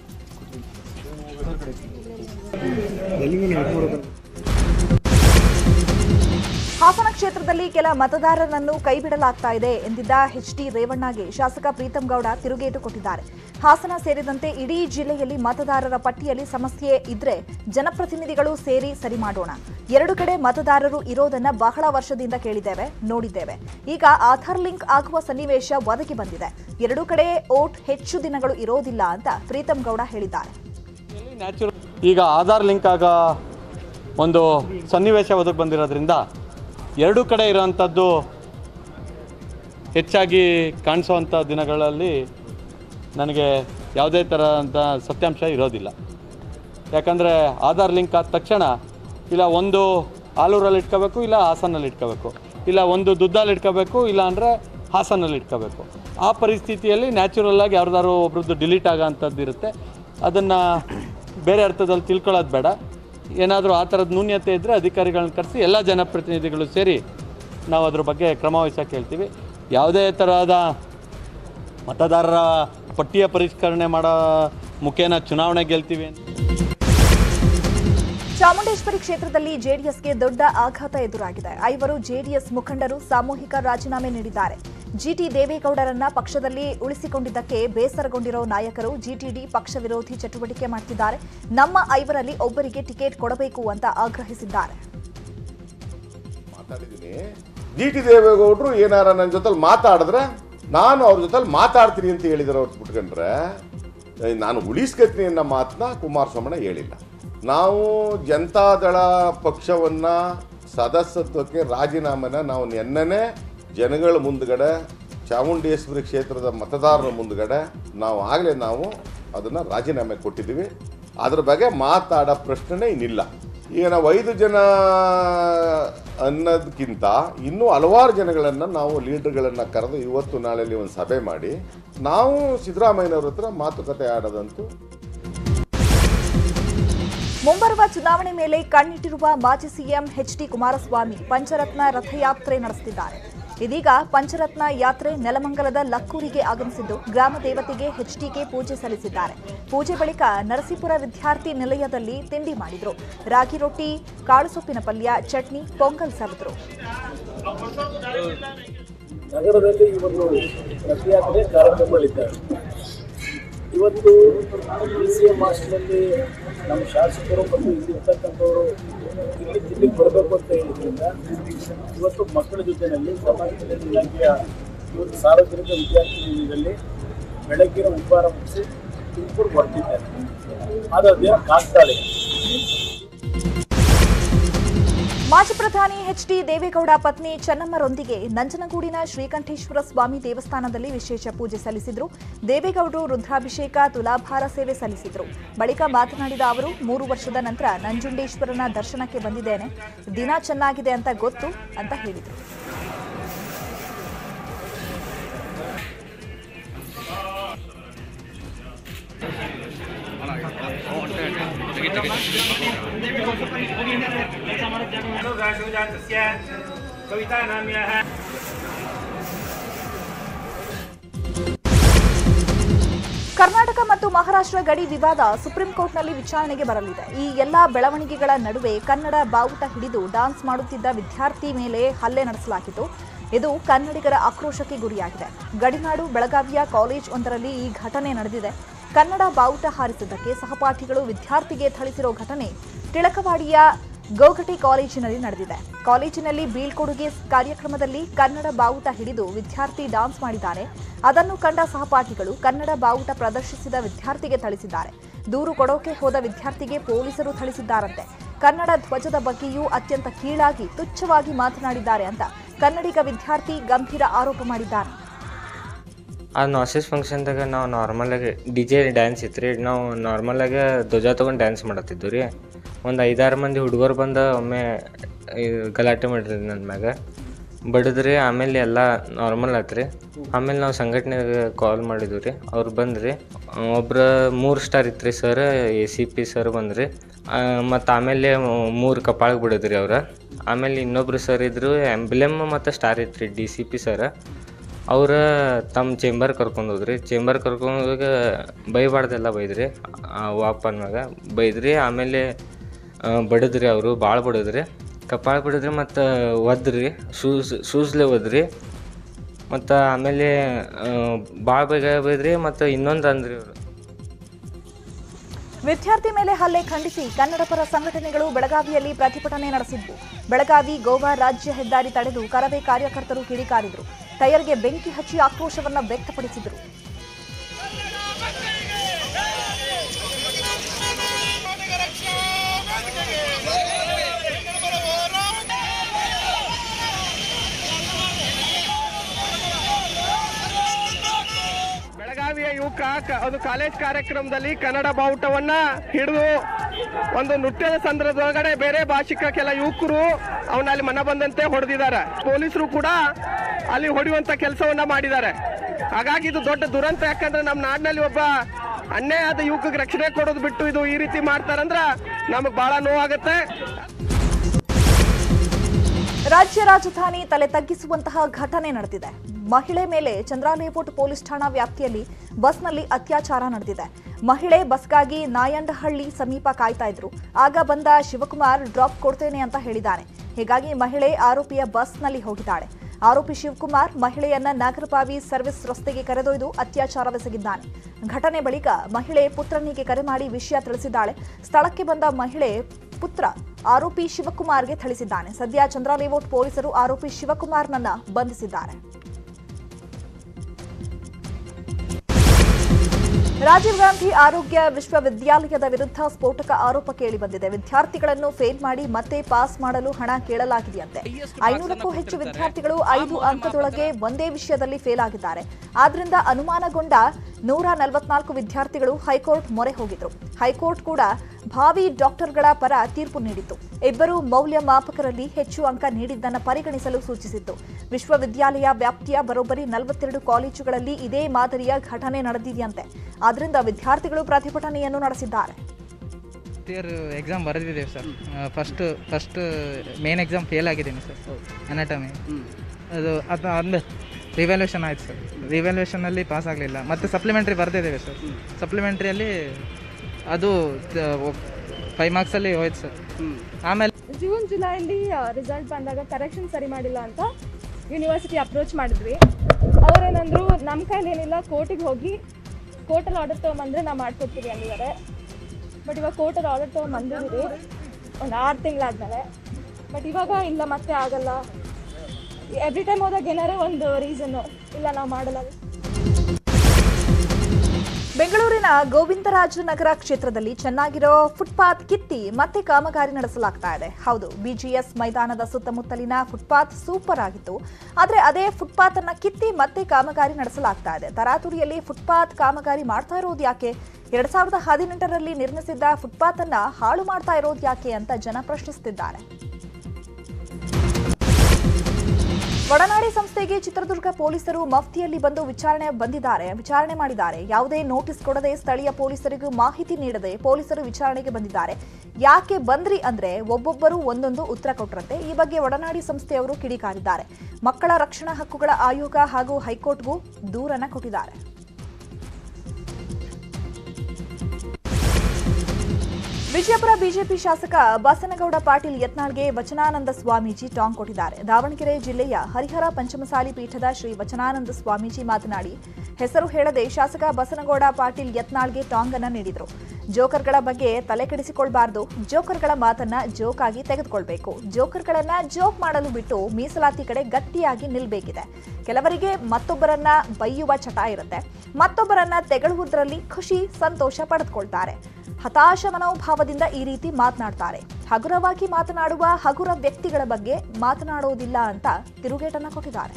ಹಾಸನ ಕ್ಷೇತ್ರದಲ್ಲಿ ಕೆಲ ಮತದಾರರನ್ನು ಕೈಬಿಡಲಾಗ್ತಾ ಇದೆ ಎಂದಿದ್ದ ಎಚ್ ಡಿ ರೇವಣ್ಣಗೆ ಶಾಸಕ ಪ್ರೀತಂ ಗೌಡ ತಿರುಗೇಟು ಕೊಟ್ಟಿದ್ದಾರೆ ಹಾಸನ ಸೇರಿದಂತೆ ಇಡೀ ಜಿಲ್ಲೆಯಲ್ಲಿ ಮತದಾರರ ಪಟ್ಟಿಯಲ್ಲಿ ಸಮಸ್ಯೆ ಇದ್ರೆ ಜನಪ್ರತಿನಿಧಿಗಳು ಸೇರಿ ಸರಿ ಮಾಡೋಣ ಎರಡು ಕಡೆ ಮತದಾರರು ಇರೋದನ್ನ ಬಹಳ ವರ್ಷದಿಂದ ಕೇಳಿದ್ದೇವೆ ನೋಡಿದ್ದೇವೆ ಈಗ ಆಧಾರ್ ಲಿಂಕ್ ಆಗುವ ಸನ್ನಿವೇಶ ಒದಗಿ ಬಂದಿದೆ ಎರಡೂ ಕಡೆ ಓಟ್ ಹೆಚ್ಚು ದಿನಗಳು ಇರೋದಿಲ್ಲ ಅಂತ ಪ್ರೀತಂ ಗೌಡ ಹೇಳಿದ್ದಾರೆ ನ್ಯಾಚುರಲ್ ಈಗ ಆಧಾರ್ ಲಿಂಕ್ ಆಗ ಒಂದು ಸನ್ನಿವೇಶ ಒದಗಿ ಬಂದಿರೋದ್ರಿಂದ ಎರಡೂ ಕಡೆ ಇರೋವಂಥದ್ದು ಹೆಚ್ಚಾಗಿ ಕಾಣಿಸೋವಂಥ ದಿನಗಳಲ್ಲಿ ನನಗೆ ಯಾವುದೇ ಥರದ ಸತ್ಯಾಂಶ ಇರೋದಿಲ್ಲ ಯಾಕಂದರೆ ಆಧಾರ್ ಲಿಂಕ್ ಆದ ತಕ್ಷಣ ಇಲ್ಲ ಒಂದು ಆಲೂರಲ್ಲಿ ಇಟ್ಕೋಬೇಕು ಇಲ್ಲ ಹಾಸನಲ್ಲಿ ಇಟ್ಕೋಬೇಕು ಇಲ್ಲ ಒಂದು ದುಡ್ಡಲ್ಲಿ ಇಟ್ಕೋಬೇಕು ಇಲ್ಲ ಅಂದರೆ ಹಾಸನಲ್ಲಿ ಇಟ್ಕೋಬೇಕು ಆ ಪರಿಸ್ಥಿತಿಯಲ್ಲಿ ನ್ಯಾಚುರಲ್ಲಾಗಿ ಯಾರ್ದಾರು ಒಬ್ರದ್ದು ಡಿಲೀಟ್ ಆಗೋ ಅಂಥದ್ದು ಇರುತ್ತೆ ಅದನ್ನು ಬೇರೆ ಅರ್ಥದಲ್ಲಿ ತಿಳ್ಕೊಳ್ಳೋದು ಬೇಡ ಏನಾದರೂ ಆ ಥರದ ನ್ಯೂನ್ಯತೆ ಇದ್ದರೆ ಅಧಿಕಾರಿಗಳನ್ನ ಕರೆಸಿ ಎಲ್ಲ ಜನಪ್ರತಿನಿಧಿಗಳು ಸೇರಿ ನಾವು ಅದ್ರ ಬಗ್ಗೆ ಕ್ರಮ ವಹಿಸೋಕೆ ಹೇಳ್ತೀವಿ ಯಾವುದೇ ಥರದ ಮತದಾರರ ಪಟ್ಟಿಯ ಪರಿಷ್ಕರಣೆ ಮಾಡೋ ಮುಖೇನ ಚುನಾವಣೆ ಗೆಲ್ತೀವಿ ಅಂತ ಚಾಮುಂಡೇಶ್ವರಿ ಕ್ಷೇತ್ರದಲ್ಲಿ ಜೆಡಿಎಸ್ಗೆ ದೊಡ್ಡ ಆಘಾತ ಎದುರಾಗಿದೆ ಐವರು ಜೆಡಿಎಸ್ ಮುಖಂಡರು ಸಾಮೂಹಿಕ ರಾಜೀನಾಮೆ ನೀಡಿದ್ದಾರೆ ಜಿಟಿ ದೇವೇಗೌಡರನ್ನ ಪಕ್ಷದಲ್ಲಿ ಉಳಿಸಿಕೊಂಡಿದ್ದಕ್ಕೆ ಬೇಸರಗೊಂಡಿರೋ ನಾಯಕರು ಜಿಟಿಡಿ ಪಕ್ಷ ವಿರೋಧಿ ಚಟುವಟಿಕೆ ಮಾಡ್ತಿದ್ದಾರೆ ನಮ್ಮ ಐವರಲ್ಲಿ ಒಬ್ಬರಿಗೆ ಟಿಕೆಟ್ ಕೊಡಬೇಕು ಅಂತ ಆಗ್ರಹಿಸಿದ್ದಾರೆ ಮಾತಾಡಿದ್ದೀನಿ ಜಿ ಟಿ ದೇವೇಗೌಡರು ಏನಾರ ನನ್ನ ಜೊತೆಲಿ ಮಾತಾಡಿದ್ರೆ ನಾನು ಅವ್ರ ಜೊತೆಲಿ ಮಾತಾಡ್ತೀನಿ ಅಂತ ಹೇಳಿದ್ರೆ ಅವ್ರು ಬಿಟ್ಕೊಂಡ್ರೆ ಏ, ನಾನು ಉಳಿಸ್ಕತ್ತೀನಿ ಅನ್ನೋ ಮಾತನ್ನ ಕುಮಾರಸ್ವಾಮಣ್ಣ ಹೇಳಿಲ್ಲ ನಾವು ಜನತಾದಳ ಪಕ್ಷವನ್ನ ಸದಸ್ಯತ್ವಕ್ಕೆ ರಾಜೀನಾಮೆನ ನಾವು ನೆನ್ನೆನೆ ಜನಗಳ ಮುಂದ್ಗಡೆ ಚಾಮುಂಡೇಶ್ವರಿ ಕ್ಷೇತ್ರದ ಮತದಾರರ ಮುಂದ್ಗಡೆ ನಾವು ಆಗಲೇ ನಾವು ಅದನ್ನು ರಾಜೀನಾಮೆ ಕೊಟ್ಟಿದ್ದೀವಿ ಅದ್ರ ಬಗ್ಗೆ ಮಾತಾಡೋ ಪ್ರಶ್ನೆನೇ ಇನ್ನಿಲ್ಲ ಈಗ ನಾವು ಐದು ಜನ ಅನ್ನೋದಕ್ಕಿಂತ ಇನ್ನೂ ಹಲವಾರು ಜನಗಳನ್ನು ನಾವು ಲೀಡರ್ಗಳನ್ನು ಕರೆದು ಇವತ್ತು ನಾಳೆಯಲ್ಲಿ ಒಂದು ಸಭೆ ಮಾಡಿ ನಾವು ಸಿದ್ದರಾಮಯ್ಯನವ್ರ ಹತ್ರ ಮಾತುಕತೆ ಆಡೋದಂತೂ ಮುಂಬರುವ ಚುನಾವಣೆ ಮೇಲೆ ಕಣ್ಣಿಟ್ಟಿರುವ ಮಾಜಿ CM H D Kumaraswamy Pancharatna ರಥಯಾತ್ರೆ ನಡೆಸುತ್ತಿದ್ದಾರೆ ಇದೀಗ ಪಂಚರತ್ನ ಯಾತ್ರೆ ನೆಲಮಂಗಲದ ಲಕ್ಕೂರಿಗೆ ಆಗಮಿಸಿದ್ದು ಗ್ರಾಮ ದೇವತೆಗೆ ಎಚ್ಡಿಗೆ ಪೂಜೆ ಸಲ್ಲಿಸಿದ್ದಾರೆ ಪೂಜೆ ಬಳಿಕ ನರಸೀಪುರ ವಿದ್ಯಾರ್ಥಿ ನಿಲಯದಲ್ಲಿ ತಿಂಡಿ ಮಾಡಿದ್ರು ರಾಗಿ ರೊಟ್ಟಿ ಕಾಳುಸೊಪ್ಪಿನ ಪಲ್ಯ ಚಟ್ನಿ ಪೊಂಗಲ್ ಸವಿದ್ರು ನಗರದಲ್ಲಿ ಈ ಒಂದು ರಥಯಾತ್ರೆ ಪ್ರಾರಂಭಗೊಳ್ಳಿದ್ದಾರೆ ಇವತ್ತು ಬಿ ಸಿ ಎಂ ಹಾಸ್ಟೆಲಲ್ಲಿ ನಮ್ಮ ಶಾಸಕರು ಮತ್ತು ಇಲ್ಲಿರ್ತಕ್ಕಂಥವರು ಇಲ್ಲಿ ಜಿಲ್ಲೆಗೆ ಬರಬೇಕು ಅಂತ ಹೇಳಿದ್ರಿಂದ ಇವತ್ತು ಮಕ್ಕಳ ಜೊತೆಯಲ್ಲಿ ಸಮಾಜ ಕಲ್ಯಾಣ ಇಲಾಖೆಯ ಇವತ್ತು ಸಾರ್ವಜನಿಕ ವಿದ್ಯಾರ್ಥಿ ನಿಲಯದಲ್ಲಿ ಬೆಳಗ್ಗಿನ ಉಪಹಾರ ಮುಗಿಸಿ ತುಮಕೂರು ಹೊರಟಿದ್ದಾರೆ ಆದರೆ ಅದೇನೋ ಕಾಗ್ತಾಳೆ ಮಾಜಿ ಪ್ರಧಾನಿ ಎಚ್ ಡಿ ದೇವೇಗೌಡ ಪತ್ನಿ ಚೆನ್ನಮ್ಮರೊಂದಿಗೆ ನಂಜನಗೂಡಿನ ಶ್ರೀಕಂಠೇಶ್ವರ ಸ್ವಾಮಿ ದೇವಸ್ಥಾನದಲ್ಲಿ ವಿಶೇಷ ಪೂಜೆ ಸಲ್ಲಿಸಿದ್ರು ದೇವೇಗೌಡರು ರುದ್ರಾಭಿಷೇಕ ತುಲಾಭಾರ ಸೇವೆ ಸಲ್ಲಿಸಿದ್ರು ಬಳಿಕ ಮಾತನಾಡಿದ ಅವರು ಮೂರು ವರ್ಷದ ನಂತರ ನಂಜುಂಡೇಶ್ವರನ ದರ್ಶನಕ್ಕೆ ಬಂದಿದ್ದೇನೆ ದಿನ ಚೆನ್ನಾಗಿದೆ ಅಂತ ಗೊತ್ತು ಅಂತ ಹೇಳಿದರು ಕರ್ನಾಟಕ ಮತ್ತು ಮತ್ತು ಮಹಾರಾಷ್ಟ್ರ ಗಡಿ ವಿವಾದ ಸುಪ್ರೀಂ ಕೋರ್ಟ್ನಲ್ಲಿ ವಿಚಾರಣೆಗೆ ಬರಲಿದೆ ಈ ಎಲ್ಲಾ ಬೆಳವಣಿಗೆಗಳ ನಡುವೆ ಕನ್ನಡ ಬಾವುಟ ಹಿಡಿದು ಡಾನ್ಸ್ ಮಾಡುತ್ತಿದ್ದ ವಿದ್ಯಾರ್ಥಿ ಮೇಲೆ ಹಲ್ಲೆ ನಡೆಸಲಾಗಿತ್ತು ಇದು ಕನ್ನಡಿಗರ ಆಕ್ರೋಶಕ್ಕೆ ಗುರಿಯಾಗಿದೆ ಗಡಿನಾಡು ಬೆಳಗಾವಿಯ ಕಾಲೇಜ್ ಒಂದರಲ್ಲಿ ಈ ಘಟನೆ ನಡೆದಿದೆ ಕನ್ನಡ ಬಾವುಟ ಹಾರಿಸಿದ್ದಕ್ಕೆ ಸಹಪಾಠಿಗಳು ವಿದ್ಯಾರ್ಥಿಗೆ ಥಳಿಸಿರೋ ಘಟನೆ ಟಿಳಕವಾಡಿಯ ಗೋಗಟಿ ಕಾಲೇಜಿನಲ್ಲಿ ನಡೆದಿದೆ ಕಾಲೇಜಿನಲ್ಲಿ ಬೀಳ್ಕೊಡುಗೆ ಕಾರ್ಯಕ್ರಮದಲ್ಲಿ ಕನ್ನಡ ಬಾವುಟ ಹಿಡಿದು ವಿದ್ಯಾರ್ಥಿ ಡಾನ್ಸ್ ಮಾಡಿದ್ದಾನೆ ಅದನ್ನು ಕಂಡ ಸಹಪಾಠಿಗಳು ಕನ್ನಡ ಬಾವುಟ ಪ್ರದರ್ಶಿಸಿದ ವಿದ್ಯಾರ್ಥಿಗೆ ಥಳಿಸಿದ್ದಾರೆ ದೂರು ಕೊಡೋಕೆ ಹೋದ ವಿದ್ಯಾರ್ಥಿಗೆ ಪೊಲೀಸರು ಥಳಿಸಿದ್ದಾರಂತೆ ಕನ್ನಡ ಧ್ವಜದ ಬಗ್ಗೆಯೂ ಅತ್ಯಂತ ಕೀಳಾಗಿ ತುಚ್ಛವಾಗಿ ಮಾತನಾಡಿದ್ದಾರೆ ಅಂತ ಕನ್ನಡಿಗ ವಿದ್ಯಾರ್ಥಿ ಗಂಭೀರ ಆರೋಪ ಮಾಡಿದ್ದಾನೆ ಆ ನಾಸಿಸ್ ಫಂಕ್ಷನ್ದಾಗ ನಾವು ನಾರ್ಮಲಾಗಿ ಡಿ ಜೆ ಡ್ಯಾನ್ಸ್ ಇತ್ತು ರೀ ನಾವು ನಾರ್ಮಲಾಗಿ ಧ್ವಜ ತೊಗೊಂಡು ಡ್ಯಾನ್ಸ್ ಮಾಡತ್ತಿದ್ವಿ ರೀ ಒಂದು ಐದಾರು ಮಂದಿ ಹುಡುಗರು ಬಂದು ಒಮ್ಮೆ ಇದು ಗಲಾಟೆ ಮಾಡಿರಿ ನನ್ನ ಮ್ಯಾಗ ಬಡಿದ್ರಿ ಆಮೇಲೆ ಎಲ್ಲ ನಾರ್ಮಲ್ ಆಯ್ತು ರೀ ಆಮೇಲೆ ನಾವು ಸಂಘಟನೆಗೆ ಕಾಲ್ ಮಾಡಿದ್ವಿ ರೀ ಅವ್ರು ಬಂದ್ರಿ ಒಬ್ರು ಮೂರು ಸ್ಟಾರ್ ಇತ್ತು ರೀ sir A C P sir ಬಂದ್ರಿ ಮತ್ತು ಆಮೇಲೆ ಮೂರು ಕಪಾಳಿಗೆ ಬಿಡಿದ್ರಿ ಅವ್ರು ಆಮೇಲೆ ಇನ್ನೊಬ್ರು ಸರ್ ಇದ್ರು ಎಂಬ್ಲೆಮ್ ಮತ್ತು ಸ್ಟಾರ್ ಇತ್ತು ರೀ ಡಿ ಸಿ ಪಿ ಸರ್ ಅವ್ರ ತಮ್ಮ ಚೇಂಬರ್ ಕರ್ಕೊಂಡು ಹೋದ್ರಿ ಚೇಂಬರ್ ಕರ್ಕೊಂಡು ಹೋದಾಗ ಬೈಬಾರ್ದೆಲ್ಲ ಬೈದ್ರಿ ವಾಪನ್ ಮ್ಯಾಗ ಬೈದ್ರಿ ಆಮೇಲೆ ಆ, ಬಡಿದ್ರಿ ಅವರು ಭಾಳ ಬಡಿದ್ರಿ ಕಪಾಳ ಬಿಡಿದ್ರಿ ಮತ್ತು ಒದ್ರಿ ಶೂಸ್ ಶೂಸ್ಲೆ ಒದ್ರಿ ಮತ್ತು ಆಮೇಲೆ ಭಾಳ ಬೇಗ ಬೈದ್ರಿ ಮತ್ತು ಇನ್ನೊಂದು ಅಂದ್ರಿ ಅವರು ವಿದ್ಯಾರ್ಥಿ ಮೇಲೆ ಹಲ್ಲೆ ಖಂಡಿಸಿ ಕನ್ನಡ ಪರ ಸಂಘಟನೆಗಳು ಬೆಳಗಾವಿಯಲ್ಲಿ ಪ್ರತಿಭಟನೆ ನಡೆಸಿದ್ವು ಬೆಳಗಾವಿ ಗೋವಾ ರಾಜ್ಯ ಹೆದ್ದಾರಿ ತಡೆದು ಕರವೇ ಕಾರ್ಯಕರ್ತರು ಕಿಡಿಕಾರಿದ್ರು ಟೈರ್ಗೆ ಬೆಂಕಿ ಹಚ್ಚಿ ಆಕ್ರೋಶವನ್ನ ವ್ಯಕ್ತಪಡಿಸಿದ್ರು ಬೆಳಗಾವಿಯ ಯುವಕ ಕ- ಒಂದು ಕಾಲೇಜ್ ಕಾರ್ಯಕ್ರಮದಲ್ಲಿ ಕನ್ನಡ ಬಾವುಟವನ್ನ ಹಿಡಿದು ಒಂದು ನೃತ್ಯದ ಸಂದರ್ಭದೊಳಗಡೆ ಬೇರೆ ಭಾಷಿಕ ಕೆಲ ಯುವಕರು ಅವನ್ನ ಅಲ್ಲಿ ಮನ ಬಂದಂತೆ ಹೊಡೆದಿದ್ದಾರೆ ಪೊಲೀಸರು ಕೂಡ ಅಲ್ಲಿ ಹೊಡೆಯುವಂತ ಕೆಲಸವನ್ನ ಮಾಡಿದ್ದಾರೆ ಹಾಗಾಗಿ ಇದು ದೊಡ್ಡ ದುರಂತ ಯಾಕಂದ್ರೆ ನಮ್ಮ ನಾಡಿನಲ್ಲಿ ಒಬ್ಬ ಅನ್ಯಾಯ ಆದ ಯುವಕಗೆ ರಕ್ಷಣೆ ಕೊಡೋದು ಬಿಟ್ಟು ಇದು ಈ ರೀತಿ ಮಾಡ್ತಾರಂದ್ರ ನಮಗ್ ಬಹಳ ನೋವಾಗುತ್ತೆ ರಾಜ್ಯ ರಾಜಧಾನಿ ತಲೆ ತಗ್ಗಿಸುವಂತಹ ಘಟನೆ ನಡೆದಿದೆ ಮಹಿಳೆ ಮೇಲೆ ಚಂದ್ರಾಲೇಪೋರ್ಟ್ ಪೊಲೀಸ್ ಠಾಣಾ ವ್ಯಾಪ್ತಿಯಲ್ಲಿ ಬಸ್ನಲ್ಲಿ ಅತ್ಯಾಚಾರ ನಡೆದಿದೆ ಮಹಿಳೆ ಬಸ್ಗಾಗಿ ನಾಯಂಡಹಳ್ಳಿ ಸಮೀಪ ಕಾಯ್ತಾ ಇದ್ರು ಆಗ ಬಂದ ಶಿವಕುಮಾರ್ ಡ್ರಾಪ್ ಕೊಡ್ತೇನೆ ಅಂತ ಹೇಳಿದ್ದಾನೆ ಹೀಗಾಗಿ ಮಹಿಳೆ ಆರೋಪಿಯ ಬಸ್ನಲ್ಲಿ ಹೋಗಿದ್ದಾಳೆ ಆರೋಪಿ ಶಿವಕುಮಾರ್ ಮಹಿಳೆಯನ್ನ ನಾಗರಬಾವಿ ಸರ್ವಿಸ್ ರಸ್ತೆಗೆ ಕರೆದೊಯ್ದು ಅತ್ಯಾಚಾರವೆಸಗಿದ್ದಾನೆ ಘಟನೆ ಬಳಿಕ ಮಹಿಳೆ ಪುತ್ರನಿಗೆ ಕರೆ ಮಾಡಿ ವಿಷಯ ತಿಳಿಸಿದ್ದಾಳೆ ಸ್ಥಳಕ್ಕೆ ಬಂದ ಮಹಿಳೆ ಪುತ್ರ ಆರೋಪಿ ಶಿವಕುಮಾರ್ಗೆ ಥಳಿಸಿದ್ದಾನೆ ಸದ್ಯ ಚಂದ್ರಲೇಔಟ್ ಪೊಲೀಸರು ಆರೋಪಿ ಶಿವಕುಮಾರ್ನನ್ನ ಬಂಧಿಸಿದ್ದಾರೆ ರಾಜೀವ್ ಗಾಂಧಿ ಆರೋಗ್ಯ ವಿಶ್ವವಿದ್ಯಾಲಯದ ವಿರುದ್ಧ ಸ್ಫೋಟಕ ಆರೋಪ ಕೇಳಿಬಂದಿದೆ ವಿದ್ಯಾರ್ಥಿಗಳನ್ನು ಫೇಲ್ ಮಾಡಿ ಮತ್ತೆ ಪಾಸ್ ಮಾಡಲು ಹಣ ಕೇಳಲಾಗಿದೆಯಂತೆ ಐನೂರಕ್ಕೂ ಹೆಚ್ಚು ವಿದ್ಯಾರ್ಥಿಗಳು ಐದು ಅಂಕದೊಳಗೆ ಒಂದೇ ವಿಷಯದಲ್ಲಿ ಫೇಲ್ ಆಗಿದ್ದಾರೆ ಆದ್ರಿಂದ ಅನುಮಾನಗೊಂಡ ನೂರ ನಲವತ್ನಾಲ್ಕು ವಿದ್ಯಾರ್ಥಿಗಳು ಹೈಕೋರ್ಟ್ ಮೊರೆ ಹೋಗಿದ್ರು ಹೈಕೋರ್ಟ್ ಕೂಡ ಭಾವಿ ಡಾಕ್ಟರ್ಗಳ ಪರ ತೀರ್ಪು ನೀಡಿತ್ತು ಇಬ್ಬರು ಮೌಲ್ಯಮಾಪಕರಲ್ಲಿ ಹೆಚ್ಚು ಅಂಕ ನೀಡಿದ್ದನ್ನು ಪರಿಗಣಿಸಲು ಸೂಚಿಸಿತ್ತು ವಿಶ್ವವಿದ್ಯಾಲಯ ವ್ಯಾಪ್ತಿಯ ಬರೋಬ್ಬರಿ ನಲವತ್ತೆರಡು ಕಾಲೇಜುಗಳಲ್ಲಿ ಇದೇ ಮಾದರಿಯ ಘಟನೆ ನಡೆದಿದೆಯಂತೆ ಆದ್ರಿಂದ ವಿದ್ಯಾರ್ಥಿಗಳು ಪ್ರತಿಭಟನೆಯನ್ನು ನಡೆಸಿದ್ದಾರೆ ಇಯರ್ ಎಕ್ಸಾಮ್ ಬರೆದಿದ್ದೇವೆ sir first first main exam fail ಆಗಿದ್ದೀನಿ ಸರ್ ಅನಾಟಮಿ ಅದು ಅದು ಆದ್ಮೇಲೆ ರಿವ್ಯಾಲ್ಯೂಷನ್ ಆಯ್ತು ಸರ್ ರಿವ್ಯಾಲ್ಯೂಷನಲ್ಲಿ ಪಾಸ್ ಆಗಲಿಲ್ಲ ಮತ್ತು ಸಪ್ಲಿಮೆಂಟ್ರಿ ಬರೆದಿದ್ದೇವೆ ಸರ್ ಸಪ್ಲಿಮೆಂಟ್ರಿಯಲ್ಲಿ ಅದು ಫೈವ್ ಮಾರ್ಕ್ಸಲ್ಲಿ ಹೋಯ್ತು ಸರ್ ಆಮೇಲೆ ಜೂನ್ ಜುಲೈಲಿ ರಿಸಲ್ಟ್ ಬಂದಾಗ ಕರೆಕ್ಷನ್ ಸರಿ ಮಾಡಿಲ್ಲ ಅಂತ ಯೂನಿವರ್ಸಿಟಿ ಅಪ್ರೋಚ್ ಮಾಡಿದ್ವಿ ಅವ್ರೇನಂದ್ರು ನಮ್ಮ ಕೈಲಿ ಏನಿಲ್ಲ ಕೋರ್ಟಿಗೆ ಹೋಗಿ ಕೋರ್ಟಲ್ಲಿ ಆರ್ಡರ್ ತೊಗೊಂಬಂದ್ರೆ ನಾವು ಮಾಡ್ಕೊಡ್ತೀವಿ ಅಂದಿದ್ದಾರೆ ಬಟ್ ಇವಾಗ ಕೋರ್ಟಲ್ಲಿ ಆರ್ಡರ್ ತೊಗೊಂಬಂದಿದ್ದೀವಿ ಒಂದು ಆರು ತಿಂಗಳಾದ್ಮೇಲೆ ಬಟ್ ಇವಾಗ ಇಲ್ಲ ಮತ್ತೆ ಆಗಲ್ಲ ಎವ್ರಿ ಟೈಮ್ ಹೋದಾಗ ಏನಾರು ಒಂದು ರೀಸನ್ನು ಇಲ್ಲ ನಾವು ಮಾಡಲ್ಲ ಬೆಂಗಳೂರಿನ ಗೋವಿಂದರಾಜನಗರ ಕ್ಷೇತ್ರದಲ್ಲಿ ಚೆನ್ನಾಗಿರೋ ಫುಟ್ಪಾತ್ ಕಿತ್ತಿ ಮತ್ತೆ ಕಾಮಗಾರಿ ನಡೆಸಲಾಗ್ತಾ ಇದೆ ಹೌದು ಬಿಜಿಎಸ್ ಮೈದಾನದ ಸುತ್ತಮುತ್ತಲಿನ ಫುಟ್ಪಾತ್ ಸೂಪರ್ ಆಗಿತ್ತು ಆದರೆ ಅದೇ ಫುಟ್ಪಾತ್ ಅನ್ನ ಕಿತ್ತಿ ಮತ್ತೆ ಕಾಮಗಾರಿ ನಡೆಸಲಾಗ್ತಾ ಇದೆ ತರಾತುರಿಯಲ್ಲಿ ಫುಟ್ಪಾತ್ ಕಾಮಗಾರಿ ಮಾಡ್ತಾ ಇರೋದು ಯಾಕೆ ಎರಡ್ ಸಾವಿರದ ಹದಿನೆಂಟರಲ್ಲಿ ನಿರ್ಮಿಸಿದ್ದ ಫುಟ್ಪಾತ್ ಅನ್ನ ಹಾಳು ಮಾಡ್ತಾ ಇರೋದು ಯಾಕೆ ಅಂತ ಜನ ಪ್ರಶ್ನಿಸುತ್ತಿದ್ದಾರೆ ಒಡನಾಡಿ ಸಂಸ್ಥೆಗೆ ಚಿತ್ರದುರ್ಗ ಪೊಲೀಸರು ಮಫ್ತಿಯಲ್ಲಿ ಬಂದು ವಿಚಾರಣೆ ಬಂದಿದ್ದಾರೆ ವಿಚಾರಣೆ ಮಾಡಿದ್ದಾರೆ ಯಾವುದೇ ನೋಟಿಸ್ ಕೊಡದೆ ಸ್ಥಳೀಯ ಪೊಲೀಸರಿಗೂ ಮಾಹಿತಿ ನೀಡದೆ ಪೊಲೀಸರು ವಿಚಾರಣೆಗೆ ಬಂದಿದ್ದಾರೆ ಯಾಕೆ ಬಂದ್ರಿ ಅಂದ್ರೆ ಒಬ್ಬೊಬ್ಬರು ಒಂದೊಂದು ಉತ್ತರ ಕೊಟ್ಟರಂತೆ ಈ ಬಗ್ಗೆ ಒಡನಾಡಿ ಸಂಸ್ಥೆಯವರು ಕಿಡಿಕಾರಿದ್ದಾರೆ ಮಕ್ಕಳ ರಕ್ಷಣಾ ಹಕ್ಕುಗಳ ಆಯೋಗ ಹಾಗೂ ಹೈಕೋರ್ಟ್ಗೂ ದೂರನ್ನ ಕೊಟ್ಟಿದ್ದಾರೆ ವಿಜಯಪುರ ಬಿಜೆಪಿ ಶಾಸಕ ಬಸನಗೌಡ ಪಾಟೀಲ್ ಯತ್ನಾಳ್ಗೆ ವಚನಾನಂದ ಸ್ವಾಮೀಜಿ ಟಾಂಗ್ ಕೊಟ್ಟಿದ್ದಾರೆ ದಾವಣಗೆರೆ ಜಿಲ್ಲೆಯ ಹರಿಹರ ಪಂಚಮಸಾಲಿ ಪೀಠದ ಶ್ರೀ ವಚನಾನಂದ ಸ್ವಾಮೀಜಿ ಮಾತನಾಡಿ ಹೆಸರು ಹೇಳದೆ ಶಾಸಕ ಬಸನಗೌಡ ಪಾಟೀಲ್ ಯತ್ನಾಳ್ಗೆ ಟಾಂಗ್ ಅನ್ನ ನೀಡಿದರು ಜೋಕರ್ಗಳ ಬಗ್ಗೆ ತಲೆ ಕೆಡಿಸಿಕೊಳ್ಬಾರ್ದು ಜೋಕರ್ಗಳ ಮಾತನ್ನ ಜೋಕ್ ಆಗಿ ತೆಗೆದುಕೊಳ್ಬೇಕು ಜೋಕರ್ಗಳನ್ನ ಜೋಕ್ ಮಾಡಲು ಬಿಟ್ಟು ಮೀಸಲಾತಿ ಕಡೆ ಗಟ್ಟಿಯಾಗಿ ನಿಲ್ಬೇಕಿದೆ ಕೆಲವರಿಗೆ ಮತ್ತೊಬ್ಬರನ್ನ ಬೈಯುವ ಚಟ ಇರುತ್ತೆ ಮತ್ತೊಬ್ಬರನ್ನ ತೆಗಳುವುದರಲ್ಲಿ ಖುಷಿ ಸಂತೋಷ ಪಡೆದುಕೊಳ್ತಾರೆ ಹತಾಶ ಮನೋಭಾವದಿಂದ ಈ ರೀತಿ ಮಾತನಾಡ್ತಾರೆ ಹಗುರವಾಗಿ ಮಾತನಾಡುವ ಹಗುರ ವ್ಯಕ್ತಿಗಳ ಬಗ್ಗೆ ಮಾತನಾಡೋದಿಲ್ಲ ಅಂತ ತಿರುಗೇಟನ್ನ ಕೊಟ್ಟಿದ್ದಾರೆ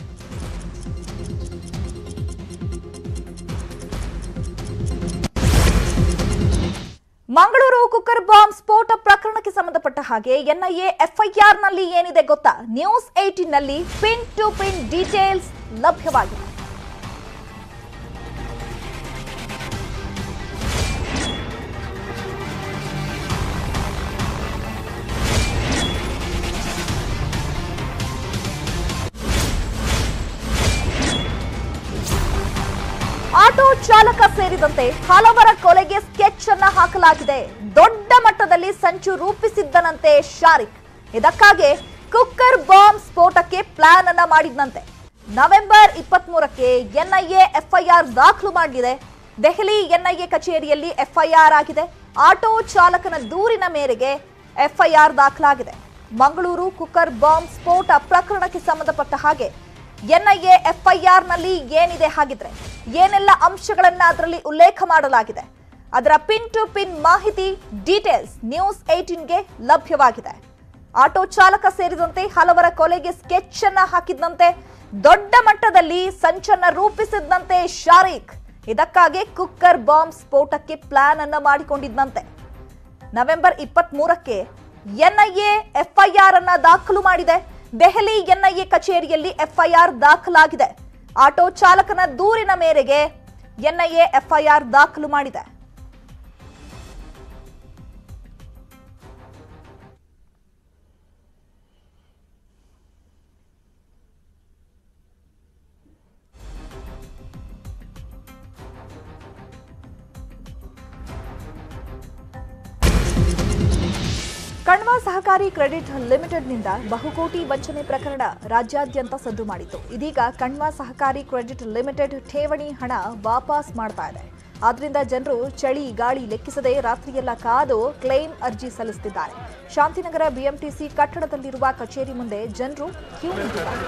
ಮಂಗಳೂರು ಕುಕ್ಕರ್ ಬಾಂಬ್ ಸ್ಫೋಟ ಪ್ರಕರಣಕ್ಕೆ ಸಂಬಂಧಪಟ್ಟ ಹಾಗೆ ಎನ್ಐಎ ಎಫ್ಐಆರ್ನಲ್ಲಿ ಏನಿದೆ ಗೊತ್ತಾ ನ್ಯೂಸ್ ಏಟಿನ್ನಲ್ಲಿ ಪಿನ್ ಟು ಪಿನ್ ಡೀಟೇಲ್ಸ್ ಲಭ್ಯವಾಗಿದೆ ಆಟೋ ಚಾಲಕ ಸೇರಿದಂತೆ ಹಲವರ ಕೊಲೆಗೆ ಸ್ಕೆಚ್ ಅನ್ನ ಹಾಕಲಾಗಿದೆ ದೊಡ್ಡ ಮಟ್ಟದಲ್ಲಿ ಸಂಚು ರೂಪಿಸಿದ್ದನಂತೆ ಶಾರಿಕ್ ಇದಕ್ಕಾಗಿ ಕುಕ್ಕರ್ ಬಾಂಬ್ ಸ್ಫೋಟಕ್ಕೆ ಪ್ಲಾನ್ ಅನ್ನ ಮಾಡಿದ್ನಂತೆ ನವೆಂಬರ್ ಇಪ್ಪತ್ತ್ ಮೂರಕ್ಕೆ ಎನ್ಐಎ ಎಫ್ಐಆರ್ ದಾಖಲು ಮಾಡಿದೆ ದೆಹಲಿ ಎನ್ಐಎ ಕಚೇರಿಯಲ್ಲಿ ಎಫ್ಐಆರ್ ಆಗಿದೆ ಆಟೋ ಚಾಲಕನ ದೂರಿನ ಮೇರೆಗೆ ಎಫ್ಐಆರ್ ದಾಖಲಾಗಿದೆ ಮಂಗಳೂರು ಕುಕ್ಕರ್ ಬಾಂಬ್ ಸ್ಫೋಟ ಪ್ರಕರಣಕ್ಕೆ ಸಂಬಂಧಪಟ್ಟ ಹಾಗೆ ಎನ್ಐಎ ಎಫ್ಐಆರ್ನಲ್ಲಿ ಏನಿದೆ ಹಾಗಿದ್ರೆ ಏನೆಲ್ಲ ಅಂಶಗಳನ್ನ ಅದರಲ್ಲಿ ಉಲ್ಲೇಖ ಮಾಡಲಾಗಿದೆ ಅದರ ಪಿನ್ ಟು ಪಿನ್ ಮಾಹಿತಿ ಡೀಟೇಲ್ಸ್ ನ್ಯೂಸ್ ಏಟೀನ್ಗೆ ಲಭ್ಯವಾಗಿದೆ ಆಟೋ ಚಾಲಕ ಸೇರಿದಂತೆ ಹಲವರ ಕೊಲೆಗೆ ಸ್ಕೆಚ್ ಅನ್ನ ಹಾಕಿದ್ದಂತೆ ದೊಡ್ಡ ಮಟ್ಟದಲ್ಲಿ ಸಂಚನ್ನ ರೂಪಿಸಿದ್ದಂತೆ ಶಾರೀಕ್ ಇದಕ್ಕಾಗಿ ಕುಕ್ಕರ್ ಬಾಂಬ್ ಸ್ಫೋಟಕ್ಕೆ ಪ್ಲಾನ್ ಅನ್ನ ಮಾಡಿಕೊಂಡಿದ್ದಂತೆ ನವೆಂಬರ್ ಇಪ್ಪತ್ತ್ ಮೂರಕ್ಕೆ ಎನ್ಐಎ ಎಫ್ಐಆರ್ ಅನ್ನ ದಾಖಲು ಮಾಡಿದೆ ದೆಹಲಿ ಎನ್ಐಎ ಕಚೇರಿಯಲ್ಲಿ ಎಫ್ಐಆರ್ ದಾಖಲಾಗಿದೆ ಆಟೋ ಚಾಲಕನ ದೂರಿನ ಮೇರೆಗೆ ಎನ್ಐಎ ಎಫ್ಐಆರ್ ದಾಖಲು ಮಾಡಿದೆ ಕಣ್ವ ಸಹಕಾರಿ ಕ್ರೆಡಿಟ್ ಲಿಮಿಟೆಡ್ನಿಂದ ಬಹುಕೋಟಿ ವಂಚನೆ ಪ್ರಕರಣ ರಾಜ್ಯಾದ್ಯಂತ ಸದ್ದು ಮಾಡಿತ್ತು ಇದೀಗ ಕಣ್ವ ಸಹಕಾರಿ ಕ್ರೆಡಿಟ್ ಲಿಮಿಟೆಡ್ ಠೇವಣಿ ಹಣ ವಾಪಸ್ ಮಾಡ್ತಾ ಇದೆ ಆದ್ರಿಂದ ಜನರು ಚಳಿ ಗಾಳಿ ಲೆಕ್ಕಿಸದೆ ರಾತ್ರಿಯೆಲ್ಲ ಕಾದು ಕ್ಲೈಮ್ ಅರ್ಜಿ ಸಲ್ಲಿಸುತ್ತಿದ್ದಾರೆ ಶಾಂತಿನಗರ ಬಿಎಂಟಿಸಿ ಕಟ್ಟಡದಲ್ಲಿರುವ ಕಚೇರಿ ಮುಂದೆ ಜನರು ಕ್ಯೂ ನಿಂತಿದ್ದಾರೆ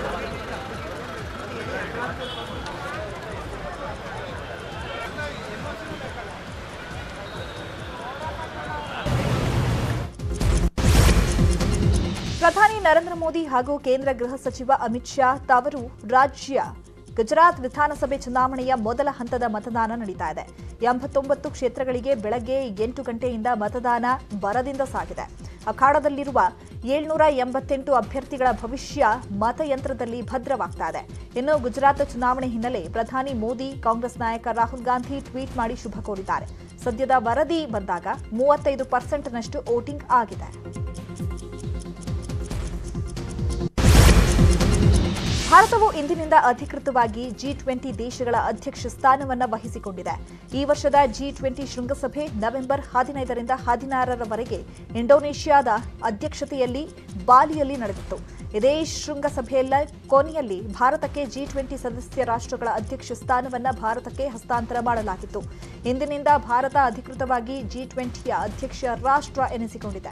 ಪ್ರಧಾನಿ ನರೇಂದ್ರ ಮೋದಿ ಹಾಗೂ ಕೇಂದ್ರ ಗೃಹ ಸಚಿವ ಅಮಿತ್ ಶಾ ತವರು ರಾಜ್ಯ ಗುಜರಾತ್ ವಿಧಾನಸಭೆ ಚುನಾವಣೆಯ ಮೊದಲ ಹಂತದ ಮತದಾನ ನಡೀತಾ ಇದೆ ಎಂಬತ್ತೊಂಬತ್ತು ಕ್ಷೇತ್ರಗಳಿಗೆ ಬೆಳಗ್ಗೆ ಎಂಟು ಗಂಟೆಯಿಂದ ಮತದಾನ ಬರದಿಂದ ಸಾಗಿದೆ ಅಖಾಡದಲ್ಲಿರುವ ಏಳ್ನೂರ ಎಂಬತ್ತೆಂಟು ಅಭ್ಯರ್ಥಿಗಳ ಭವಿಷ್ಯ ಮತಯಂತ್ರದಲ್ಲಿ ಭದ್ರವಾಗ್ತಾ ಇದೆ ಇನ್ನು ಗುಜರಾತ್ ಚುನಾವಣೆ ಹಿನ್ನೆಲೆ ಪ್ರಧಾನಿ ಮೋದಿ ಕಾಂಗ್ರೆಸ್ ನಾಯಕ ರಾಹುಲ್ ಗಾಂಧಿ ಟ್ವೀಟ್ ಮಾಡಿ ಶುಭ ಕೋರಿದ್ದಾರೆ ಸದ್ಯದ ವರದಿ ಬಂದಾಗ ಮೂವತ್ತೈದು ಪರ್ಸೆಂಟ್ನಷ್ಟು ವೋಟಿಂಗ್ ಆಗಿದೆ ಭಾರತವು ಇಂದಿನಿಂದ ಅಧಿಕೃತವಾಗಿ ಜಿ ಟ್ವೆಂಟಿ ದೇಶಗಳ ಅಧ್ಯಕ್ಷ ಸ್ಥಾನವನ್ನು ವಹಿಸಿಕೊಂಡಿದೆ ಈ ವರ್ಷದ ಜಿ ಟ್ವೆಂಟಿ ಶೃಂಗಸಭೆ ನವೆಂಬರ್ ಹದಿನೈದರಿಂದ ಹದಿನಾರರವರೆಗೆ ಇಂಡೋನೇಷ್ಯಾದ ಅಧ್ಯಕ್ಷತೆಯಲ್ಲಿ ಬಾಲಿಯಲ್ಲಿ ನಡೆದಿತ್ತು ಇದೇ ಶೃಂಗಸಭೆಯ ಕೊನೆಯಲ್ಲಿ ಭಾರತಕ್ಕೆ ಜಿ ಟ್ವೆಂಟಿ ಸದಸ್ಯ ರಾಷ್ಟ್ರಗಳ ಅಧ್ಯಕ್ಷ ಸ್ಥಾನವನ್ನು ಭಾರತಕ್ಕೆ ಹಸ್ತಾಂತರ ಮಾಡಲಾಗಿತ್ತು ಇಂದಿನಿಂದ ಭಾರತ ಅಧಿಕೃತವಾಗಿ ಜಿ ಟ್ವೆಂಟಿಯ ಅಧ್ಯಕ್ಷ ರಾಷ್ಟ್ರ ಎನಿಸಿಕೊಂಡಿದೆ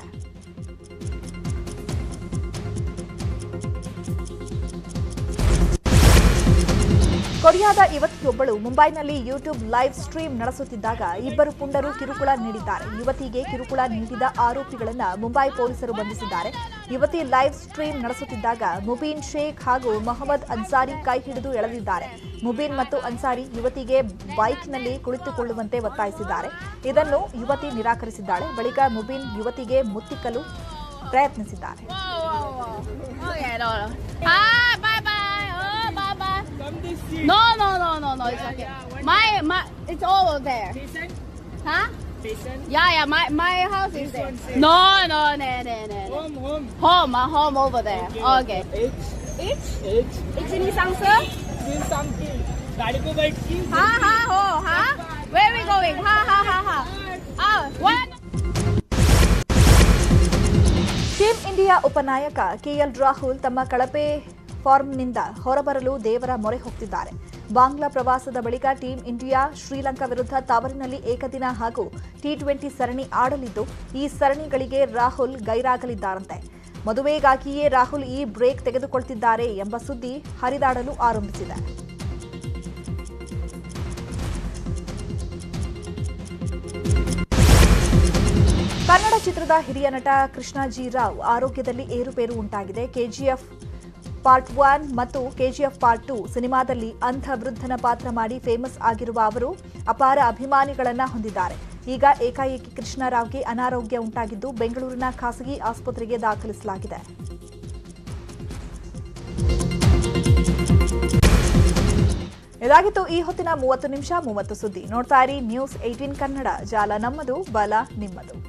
ಕೊರಿಯಾದ ಯುವತಿಯೊಬ್ಬಳು ಮುಂಬೈನಲ್ಲಿ ಯೂಟ್ಯೂಬ್ ಲೈವ್ ಸ್ಟ್ರೀಮ್ ನಡೆಸುತ್ತಿದ್ದಾಗ ಇಬ್ಬರು ಪುಂಡರು ಕಿರುಕುಳ ನೀಡಿದ್ದಾರೆ ಯುವತಿಗೆ ಕಿರುಕುಳ ನೀಡಿದ ಆರೋಪಿಗಳನ್ನ ಮುಂಬೈ ಪೊಲೀಸರು ಬಂಧಿಸಿದ್ದಾರೆ ಯುವತಿ ಲೈವ್ ಸ್ಟ್ರೀಮ್ ನಡೆಸುತ್ತಿದ್ದಾಗ ಮುಬೀನ್ ಶೇಖ್ ಹಾಗೂ ಮೊಹಮ್ಮದ್ ಅನ್ಸಾರಿ ಕೈ ಹಿಡಿದು ಎಳೆದಿದ್ದಾರೆ ಮುಬೀನ್ ಮತ್ತು ಅನ್ಸಾರಿ ಯುವತಿಗೆ ಬೈಕ್ನಲ್ಲಿ ಕುಳಿತುಕೊಳ್ಳುವಂತೆ ಒತ್ತಾಯಿಸಿದ್ದಾರೆ ಇದನ್ನು ಯುವತಿ ನಿರಾಕರಿಸಿದ್ದಾಳೆ ಬಳಿಕ ಮುಬೀನ್ ಯುವತಿಗೆ ಮುತ್ತಿಕ್ಕಲು ಪ್ರಯತ್ನಿಸಿದ್ದಾರೆ Okay, no, no. Hi, bye bye. Oh, bye bye. No, no, no, no, no. It's okay. My, my, it's over there. Huh? Yeah, yeah. My, my house is there. No, no, no, no, no. Home, home. Home, my home over there. Okay. It's, it's, it's. It's in Isangsa. In something. गाड़ी को बैठ की हाँ हाँ हो हाँ where we going हाँ हाँ हाँ हाँ ah what ಇಂಡಿಯಾ ಉಪನಾಯಕ ಕೆಎಲ್ ರಾಹುಲ್ ತಮ್ಮ ಕಳಪೆ ಫಾರ್ಮ್ನಿಂದ ಹೊರಬರಲು ದೇವರ ಮೊರೆ ಹೋಗ್ತಿದ್ದಾರೆ ಬಾಂಗ್ಲಾ ಪ್ರವಾಸದ ಬಳಿಕ ಟೀಂ ಇಂಡಿಯಾ ಶ್ರೀಲಂಕಾ ವಿರುದ್ಧ ತವರಿನಲ್ಲಿ ಏಕದಿನ ಹಾಗೂ ಟಿ ಟ್ವೆಂಟಿ ಸರಣಿ ಆಡಲಿದ್ದು ಈ ಸರಣಿಗಳಿಗೆ ರಾಹುಲ್ ಗೈರಾಗಲಿದ್ದಾರಂತೆ ಮದುವೆಗಾಗಿಯೇ ರಾಹುಲ್ ಈ ಬ್ರೇಕ್ ತೆಗೆದುಕೊಳ್ತಿದ್ದಾರೆ ಎಂಬ ಸುದ್ದಿ ಹರಿದಾಡಲು ಆರಂಭಿಸಿದೆ ಕನ್ನಡ ಚಿತ್ರದ ಹಿರಿಯ ನಟ ಕೃಷ್ಣಾಜಿ ರಾವ್ ಆರೋಗ್ಯದಲ್ಲಿ ಏರುಪೇರು ಉಂಟಾಗಿದೆ ಕೆಜಿಎಫ್ ಪಾರ್ಟ್ ಒನ್ ಮತ್ತು ಕೆಜಿಎಫ್ ಪಾರ್ಟ್ ಟು ಸಿನಿಮಾದಲ್ಲಿ ಅಂಧ ವೃದ್ಧನ ಪಾತ್ರ ಮಾಡಿ ಫೇಮಸ್ ಆಗಿರುವ ಅವರು ಅಪಾರ ಅಭಿಮಾನಿಗಳನ್ನ ಹೊಂದಿದ್ದಾರೆ ಈಗ ಏಕಾಏಕಿ ಕೃಷ್ಣರಾವ್ಗೆ ಅನಾರೋಗ್ಯ ಉಂಟಾಗಿದ್ದು ಬೆಂಗಳೂರಿನ ಖಾಸಗಿ ಆಸ್ಪತ್ರೆಗೆ ದಾಖಲಿಸಲಾಗಿದೆ ಇದಾಗಿತ್ತು ಈ ಹೊತ್ತಿನ ಮೂವತ್ತು ನಿಮಿಷ ಮೂವತ್ತು ಸುದ್ದಿ ನೋಡ್ತಾ ಇರಿ ನ್ಯೂಸ್ ಏಟೀನ್ ಕನ್ನಡ ಜಾಲ ನಮ್ಮದು ಬಲ ನಿಮ್ಮದು